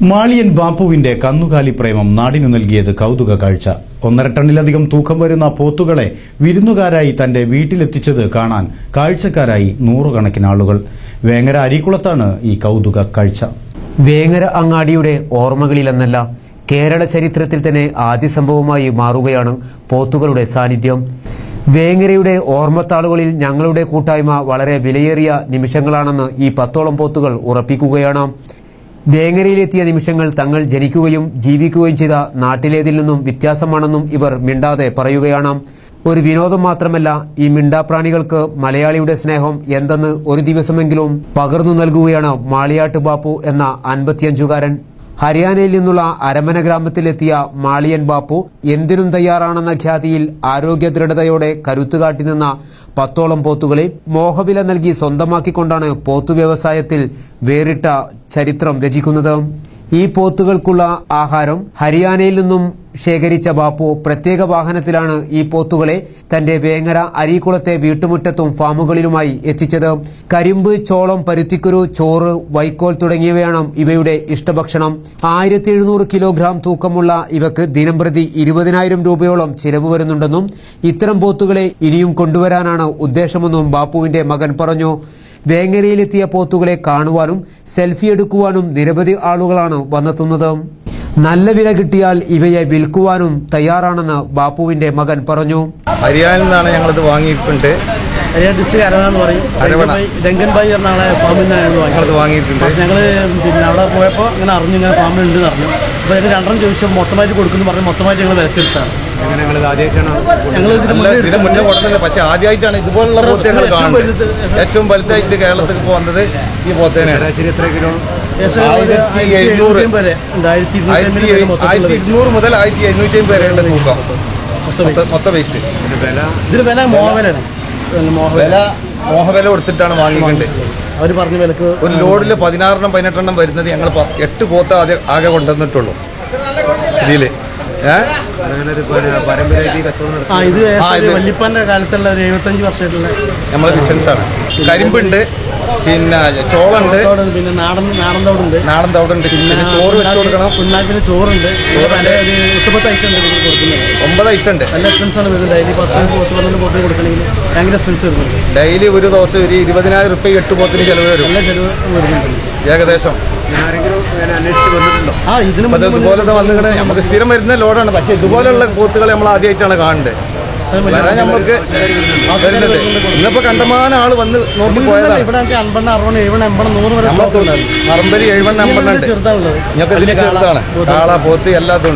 മാളിയൻ ബാപ്പുവിന്റെ കന്നുകാലി പ്രേമം നാടിനു നൽകിയത് കൗതുക കാഴ്ച ഒന്നര ടണ്ണിലധികം തൂക്കം വരുന്ന പോത്തുകളെ വിരുന്നുകാരായി തന്റെ വീട്ടിലെത്തിച്ചത് കാണാൻ കാഴ്ചക്കാരായി നൂറുകണക്കിന് ആളുകൾ വേങ്ങര അരീക്കുളത്താണ് ഈ കൗതുക കാഴ്ച വേങ്ങര അങ്ങാടിയുടെ ഓർമ്മകളിലെന്നല്ല കേരള ചരിത്രത്തിൽ തന്നെ ആദ്യ സംഭവമായി മാറുകയാണ് പോത്തുകളുടെ സാന്നിധ്യം വേങ്ങരയുടെ ഓർമ്മത്താളുകളിൽ ഞങ്ങളുടെ കൂട്ടായ്മ വളരെ വിലയേറിയ നിമിഷങ്ങളാണെന്ന് ഈ പത്തോളം പോത്തുകൾ ഉറപ്പിക്കുകയാണ് വേങ്ങരയിലെത്തിയ നിമിഷങ്ങൾ തങ്ങൾ ജനിക്കുകയും ജീവിക്കുകയും ചെയ്ത നാട്ടിലേതിൽ നിന്നും വ്യത്യാസമാണെന്നും ഇവർ മിണ്ടാതെ പറയുകയാണ് ഒരു വിനോദം മാത്രമല്ല ഈ മിണ്ടാപ്രാണികൾക്ക് മലയാളിയുടെ സ്നേഹം എന്തെന്ന് ഒരു ദിവസമെങ്കിലും പകർന്നു നൽകുകയാണ് മാളിയാട്ട് ബാപ്പു എന്ന അൻപത്തിയഞ്ചുകാരൻ ഹരിയാനയിൽ നിന്നുള്ള അരമന ഗ്രാമത്തിലെത്തിയ മാളിയൻ ബാപ്പു എന്തിനും തയ്യാറാണെന്ന ഖ്യാതിയിൽ ആരോഗ്യ ദൃഢതയോടെ കരുത്തുകാട്ടി നിന്ന പത്തോളം പോത്തുകളെ മോഹവില നൽകി സ്വന്തമാക്കിക്കൊണ്ടാണ് പോത്തു വ്യവസായത്തിൽ വേറിട്ട ചരിത്രം രചിക്കുന്നത് ഈ പോത്തുകൾക്കുള്ള ആഹാരം ഹരിയാനയിൽ നിന്നും ശേഖരിച്ച ബാപ്പു പ്രത്യേക വാഹനത്തിലാണ് ഈ പോത്തുകളെ തന്റെ വേങ്ങര അരീക്കുളത്തെ വീട്ടുമുറ്റത്തും ഫാമുകളിലുമായി എത്തിച്ചത് കരിമ്പ് ചോളം പരുത്തിക്കുരു ചോറ് വൈക്കോൽ തുടങ്ങിയവയാണ് ഇവയുടെ ഇഷ്ടഭക്ഷണം ആയിരത്തി എഴുന്നൂറ് കിലോഗ്രാം തൂക്കമുള്ള ഇവക്ക് ദിനംപ്രതി ഇരുപതിനായിരം രൂപയോളം ചിലവ് വരുന്നുണ്ടെന്നും ഇത്തരം പോത്തുകളെ ഇനിയും കൊണ്ടുവരാനാണ് ഉദ്ദേശമെന്നും ബാപ്പുവിന്റെ മകൻ പറഞ്ഞു വേങ്ങരയിലെത്തിയ പോത്തുകളെ കാണുവാനും സെൽഫി എടുക്കുവാനും നിരവധി ആളുകളാണ് വന്നെത്തുന്നത് നല്ല വില കിട്ടിയാൽ ഇവയെ വിൽക്കുവാനും തയ്യാറാണെന്ന് ബാപ്പുവിന്റെ മകൻ പറഞ്ഞു ഹരിയാനയിൽ നിന്നാണ് ഞങ്ങളിത് വാങ്ങിയിട്ടുണ്ട് ഹരിയാന ഡിസ്ട്രിക്ട് അരവണ എന്ന് പറയും അരവണ. ഡെങ്കൻ ബായി എന്ന ആളെ ഫാമിൽ നിന്നാണ് വാങ്ങിയത് ഞങ്ങളിത് വാങ്ങിയിട്ടുണ്ട് ഞങ്ങൾ പിന്നെ അവിടെ പോയപ്പോൾ ഇങ്ങനെ അറിഞ്ഞു ഇങ്ങനെ ഫാമിൽ ഉണ്ട് അറിഞ്ഞു അപ്പോൾ ഞങ്ങൾ രണ്ടെണ്ണം ചോദിച്ചു മൊത്തമായിട്ട് കൊടുക്കുന്നു പറഞ്ഞ് മൊത്തമായിട്ട് ഞങ്ങൾ വിലക്കെടുത്താണ് ഞങ്ങൾ ഇതിന് അല്ല മുന്നേ ഇതിന് മുന്നേ കൊടുത്തില്ല പക്ഷെ ആദ്യമായിട്ടാണ് ഇതുപോലുള്ള പോത്ത് ഞങ്ങൾ ഏറ്റവും കാണുന്നത് വലുത് ഏറ്റവും വലുതായിട്ട് കേരളത്തിൽ ഇപ്പോൾ വന്നത് ഈ പോത്തേനെയാണ് ഏകദേശം ഒരു ആയിരത്തി ആയിരത്തി എഴുന്നൂറ്. എഴുന്നൂറ് വരെ ഉണ്ട് ആയിരത്തി ആയിരത്തി ഇരുന്നൂറ്റി എഴു- മൊത്തത്തിലുള്ള ആയിരത്തി weight. ഇരുന്നൂറ് മുതൽ ആയിരത്തി എഴുന്നൂറ്റി അമ്പത് വരെയുള്ള തൂക്കം മൊത്തം weight. മൊത്ത- മൊത്ത വെയിറ്റ് ഇതിന് വില മോഹവിലാണ് മോഹവില വില മോഹവില കൊടുത്തിട്ടാണ് വാങ്ങിയിട്ടുണ്ട് അവർ പറഞ്ഞ വിലക്ക് ഒരു ലോഡിൽ പതിനാറെണ്ണം പതിനെട്ടെണ്ണം വരുന്നത് ഞങ്ങൾ പ- എട്ട് പോത്ത് ആദ്യം ആകെ കൊണ്ടുവന്നിട്ടുള്ളൂ ഇതില് ഏഹ് ആ ഇത് ആ, ഇത് വല്യപ്പന്റെ കാലത്തുള്ള ഒരു എഴുപത്തഞ്ച് വർഷമായിട്ടുള്ള നമ്മളെ ബിസിനസ്സാണ് കരിമ്പുണ്ട് പിന്നെ ചോളുണ്ട് തോടുണ്ട്, പിന്നെ നാടൻ നാടൻ തോടുണ്ട് നാടൻ തവിടുണ്ട് പിന്നെ ചോറ് വെച്ച് കൊടുക്കണം പിണ്ണാക്കിന് ചോറുണ്ട് പിന്നെ പല ഒരു എട്ടുപത്ത് ഐറ്റം ഉണ്ട് ഇതിന് കൊടുക്കുന്നത് ഒമ്പത് ഐറ്റം ഉണ്ട് നല്ല എക്സ്പെൻസ് ആണ് വരുന്നത് ഡെയിലി പത്ത് പത്ത് പന്ത്രണ്ട് പോത്തിന് കൊടുക്കണമെങ്കിൽ ഭയങ്കര എക്സ്പെൻസ് വരുന്നുണ്ട് ഡെയിലി ഒരു ദിവസം ഒരു ഇരുപതിനായിരം റുപ്യ എട്ട് പോത്തിന് ചെലവ് വരും നല്ല ചെലവ് വരുന്നുണ്ട് ഏകദേശം ആ ഇതിന് അപ്പൊ അത് മുന്നേ ഇതുപോലത്തെ വന്നിങ്ങനെ നമുക്ക് സ്ഥിരം വരുന്ന ലോഡാണ് പക്ഷെ ഇതുപോലുള്ള പോത്തുകൾ നമ്മൾ ആദ്യമായിട്ടാണ് കാണുന്നത് വരാൻ നമുക്ക് വരുന്നുണ്ട് ഇന്നിപ്പോ കണ്ടമാനം ആള് വന്ന് നോക്കി പോയതാണ് ഇവിടെ നമുക്ക് അൻപണ്ണം അറുപണ്ണം എഴുപണ്ണം എൺപണ്ണം നൂറ് വരെ സ്റ്റോക്ക് ഉണ്ടായിരുന്നു പറമ്പലി എഴുപണ്ണം അമ്പണ്ണം ഉണ്ട് ചെറുതാണുള്ളത് ഞങ്ങൾക്ക് ഇതിന് ചെറുതാണ് കാള പോത്ത് എല്ലാത്തും